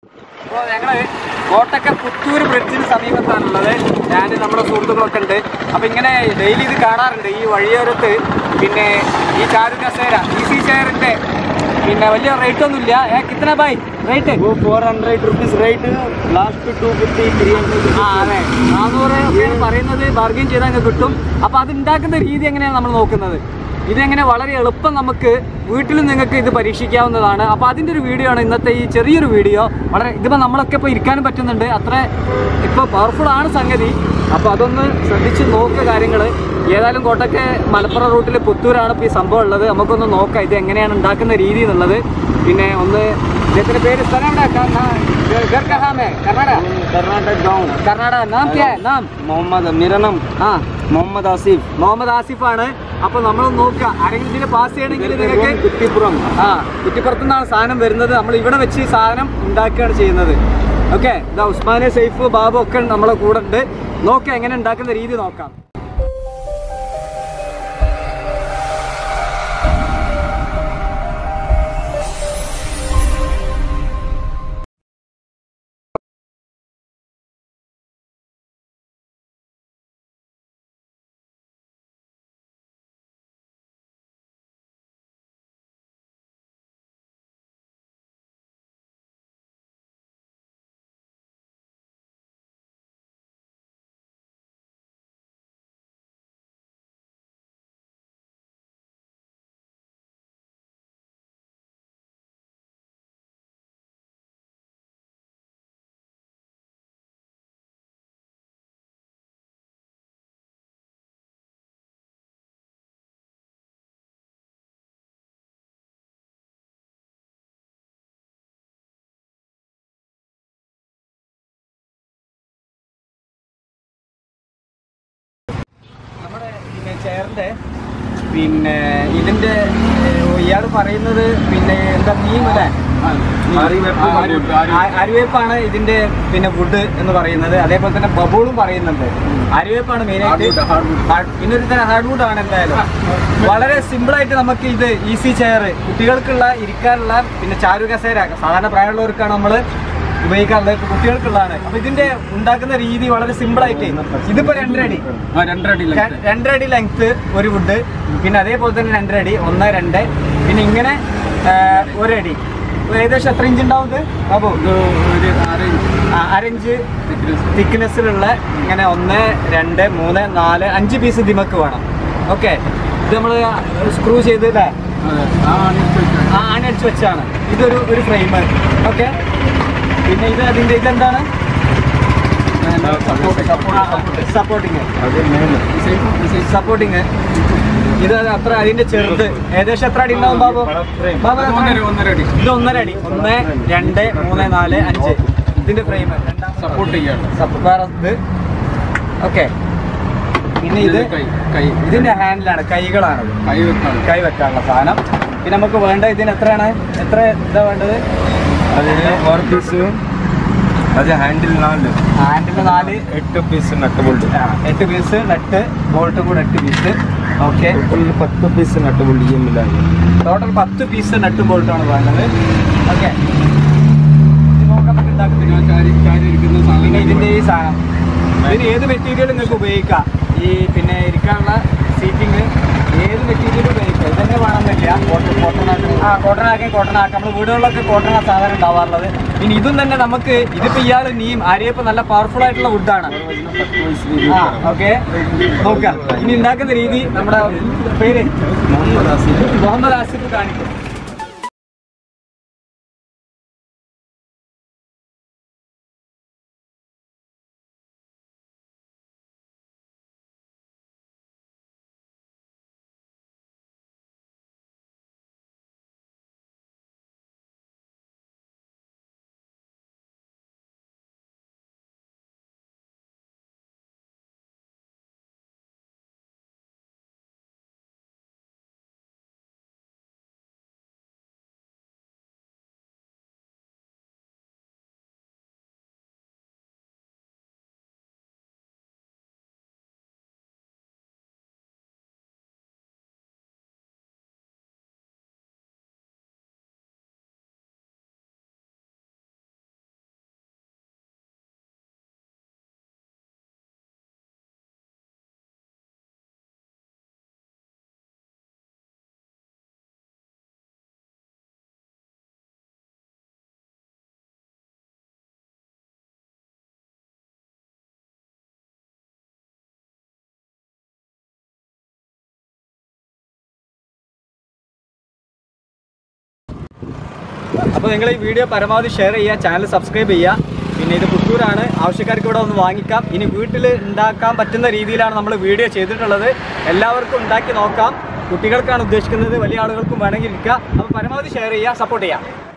അപ്പോൾ ഞങ്ങള് കോട്ടക്ക പുത്തൂർ ബ്രിഡ്ജിന് സമീപത്താണുള്ളത് ഞാൻ നമ്മുടെ സുഹൃത്തുക്കളൊക്കെ ഉണ്ട് അപ്പോൾ ഇങ്ങനെ ഡെയിലി ഇത് കാണാറുണ്ട് ഈ വഴിയോരത്ത് പിന്നെ ഈ ചാരു കസേര ഈ സി ചെയറിന്റെ പിന്നെ വലിയ റേറ്റ് ഒന്നുമില്ല ഏ കിത്തന ബായ് റേറ്റ് वो four hundred rupees rate last two fifty three hundred ആ അതെ നാനൂറ് ഒക്കെയാണ് പറയുന്നത് ബാർഗെയിൻ ചെയ്താൽ അങ്ങ് കിട്ടും അപ്പോൾ അത് ഉണ്ടാക്കുന്ന രീതി എങ്ങനെയാണ് നമ്മൾ നോക്കുന്നത് ഇതെങ്ങനെ വളരെ എളുപ്പം നമുക്ക് വീട്ടിൽ നിങ്ങൾക്ക് ഇത് പരീക്ഷിക്കാവുന്നതാണ് അപ്പോൾ അതിൻ്റെ ഒരു വീഡിയോ ആണ് ഇന്നത്തെ ഈ ചെറിയൊരു വീഡിയോ വളരെ ഇതിപ്പോൾ നമ്മളൊക്കെ ഇപ്പോൾ ഇരിക്കാനും പറ്റുന്നുണ്ട് അത്ര ഇപ്പോൾ പവർഫുൾ ആണ് സംഗതി അപ്പോൾ അതൊന്ന് ശ്രദ്ധിച്ച് നോക്കുക കാര്യങ്ങൾ ഏതായാലും കോട്ടയ്ക്ക് മലപ്പുറം റൂട്ടിൽ പുത്തൂരാണ് ഇപ്പോൾ ഈ സംഭവം ഉള്ളത് നമുക്കൊന്ന് നോക്കാം ഇത് എങ്ങനെയാണ് ഉണ്ടാക്കുന്ന രീതി എന്നുള്ളത് പിന്നെ ഒന്ന് ഇദ്ദേഹത്തിൻ്റെ പേര് സ്ഥലം എവിടെയാ? ക- ഘർ കഹാം ഹൈ? കർണാടക कर्नाटक गाँव കർണാടക നാം ക്യാ ഹൈ? നാം मोहम्मद मेरा नाम ആ मोहम्मद आसिफ മുഹമ്മദ് ആസിഫ് ആണ് അപ്പൊ നമ്മൾ നോക്കുക ആരെങ്കിലും ഇതിന് പാസ് ചെയ്യണമെങ്കിൽ നിങ്ങൾക്ക് कुट्टीपुरम ആ കുറ്റിപ്പുറത്തു നിന്നാണ് സാധനം വരുന്നത് നമ്മൾ ഇവിടെ വെച്ച് ഈ സാധനം ഉണ്ടാക്കുകയാണ് ചെയ്യുന്നത് ഓക്കെ ഇതാ ഉസ്മാനെ സൈഫ് ബാബു ഒക്കെ നമ്മളെ കൂടെ ഉണ്ട് നോക്കാം എങ്ങനെ ഉണ്ടാക്കുന്ന രീതി നോക്കാം നമ്മുടെ പിന്നെ ചെയറിന്റെ പിന്നെ ഇതിന്റെ ഇയാൾ പറയുന്നത് പിന്നെ എന്താ നീം അല്ലേ ആര്യവേപ്പ്, ആര്യവേപ്പ്, ആര്യവേപ്പ്. ആ- ആര്യവേപ്പാണ് ഇതിന്റെ പിന്നെ വുഡ് എന്ന് പറയുന്നത് അതേപോലെ തന്നെ ബബിളും പറയുന്നുണ്ട് ആര്യവേപ്പാണ് മെയിൻ ആയിട്ട് Hardwood, hardwood. ഹാർഡ്- പിന്നെ ഒരു തരം ഹാർഡ്വുഡ് ആണ് എന്തായാലും വളരെ സിമ്പിൾ ആയിട്ട് നമുക്ക് ഇത് ഈസി ചെയർ കുട്ടികൾക്കുള്ള ഇരിക്കാനുള്ള പിന്നെ ചാരു കസേര സാധാരണ പ്രായമുള്ളവർക്കാണ് നമ്മൾ ഉപയോഗിക്കാറുള്ളത് ഇപ്പൊ കുട്ടികൾക്കുള്ളതാണ് അപ്പൊ ഇതിന്റെ ഉണ്ടാക്കുന്ന രീതി വളരെ സിമ്പിൾ ആയിട്ട് ഇതിപ്പോ രണ്ടരടി രണ്ടരടി ര- രണ്ടരടി ലെങ്ത് ഒരു വുഡ് പിന്നെ അതേപോലെ തന്നെ രണ്ടരടി ഒന്ന് രണ്ട് പിന്നെ ഇങ്ങനെ ആ, ഒരടി ഇപ്പൊ ഏകദേശം എത്ര ഇഞ്ച് ഉണ്ടാവും ഇത് ബാബു ഒരു ആറേഞ്ച് ആ, അരഞ്ച് തിക്നെസ്സിലുള്ള ഇങ്ങനെ ഒന്ന് രണ്ട് മൂന്ന് നാല് അഞ്ച് പീസ് ദിമക്ക് വേണം ഓക്കെ ഇത് നമ്മൾ സ്ക്രൂ ചെയ്ത് അല്ലേ ആ ആണടിച്ച് വെച്ചാണ് ഇതൊരു ഒരു ഫ്രെയിം ഓക്കെ പിന്നെ ഇത് അതിൻ്റെ ഇതെന്താണ് സപ്പോർട്ടിങ് അത് മേലെ സപ്പോർട്ടിങ് ഇത് അത്ര അതിന്റെ ചെറുത് ഏകദേശം എത്ര അടി ഉണ്ടാവും ബാബു ബാബു എത്ര? ഒന്നര ഒന്നര അടി ഇത് ഒന്നര അടി ഒന്ന് രണ്ട് മൂന്ന് നാല് അഞ്ച് ഇതിന്റെ ഫ്രെയിം സപ്പോർട്ട് ചെയ്യാണ് വേറെ ഇത് ഓക്കെ പിന്നെ ഇത് കൈ കൈ ഇതിന്റെ ഹാൻഡിലാണ് കൈകളാണ് കൈ വെക്കാണ് കൈ വെക്കാനുള്ള സാധനം പിന്നെ നമുക്ക് വേണ്ട ഇതിന് എത്രയാണ് എത്ര ഇതാ വേണ്ടത് അതിന് ഫോർ പീസ് അത് ഹാൻഡിൽ നാല് ഹാൻഡിൽ നാല് എട്ട് പീസ് നട്ട് ബോൾട്ട് ആ, എട്ട് പീസ് നട്ട് ബോൾട്ടും കൂടെ എട്ട് പീസ് ഓക്കെ പത്ത് പീസ് നട്ട് ബോൾട്ട് ഈ മിലായി ടോട്ടൽ പത്ത് പീസ് നട്ടും ബോൾട്ടാണ് വേണ്ടത് ഓക്കെ ഇത് നോക്കാൻ നമുക്ക് ഉണ്ടാക്കുന്നില്ല ഇരിക്കുന്ന പിന്നെ ഇതിന്റെ ഈ സാധനം ഇതിന് ഏത് മെറ്റീരിയൽ നിങ്ങൾക്ക് ഉപയോഗിക്കാം ഈ പിന്നെ ഇരിക്കാനുള്ള സീറ്റിംഗ് ഏത് മെറ്റീരിയൽ ഉപയോഗിക്കാം ഇതന്നെ വേണമെന്നില്ല കോട്ടൺ കോട്ടൺ ആ കോട്ടൺ ആക്കി കോട്ടൺ ആക്കാം നമ്മൾ വീടുകളിലൊക്കെ കോട്ടൺ സാധനം ഉണ്ടാവാറുള്ളത് ഇനി ഇതും തന്നെ നമുക്ക് ഇതിപ്പോ ഇയാൾ നീം ആര്യപ്പ് നല്ല പവർഫുൾ ആയിട്ടുള്ള വുഡാണ് ആ ഓക്കെ നോക്കാം ഇനി ഉണ്ടാക്കുന്ന രീതി നമ്മുടെ പേര് മുഹമ്മദ് ആസിഫ് മുഹമ്മദ് ആസിഫ് കാണിക്കും അപ്പോൾ നിങ്ങൾ ഈ വീഡിയോ പരമാവധി ഷെയർ ചെയ്യുക ചാനൽ സബ്സ്ക്രൈബ് ചെയ്യുക പിന്നെ ഇത് പുത്തൂരാണ് ആവശ്യക്കാർക്ക് ഇവിടെ ഒന്ന് വാങ്ങിക്കാം ഇനി വീട്ടിൽ ഉണ്ടാക്കാൻ പറ്റുന്ന രീതിയിലാണ് നമ്മൾ വീഡിയോ ചെയ്തിട്ടുള്ളത് എല്ലാവർക്കും ഉണ്ടാക്കി നോക്കാം കുട്ടികൾക്കാണ് ഉദ്ദേശിക്കുന്നത് വലിയ ആളുകൾക്കും വേണമെങ്കിൽ ഇരിക്കുക അപ്പോൾ പരമാവധി ഷെയർ ചെയ്യുക സപ്പോർട്ട് ചെയ്യുക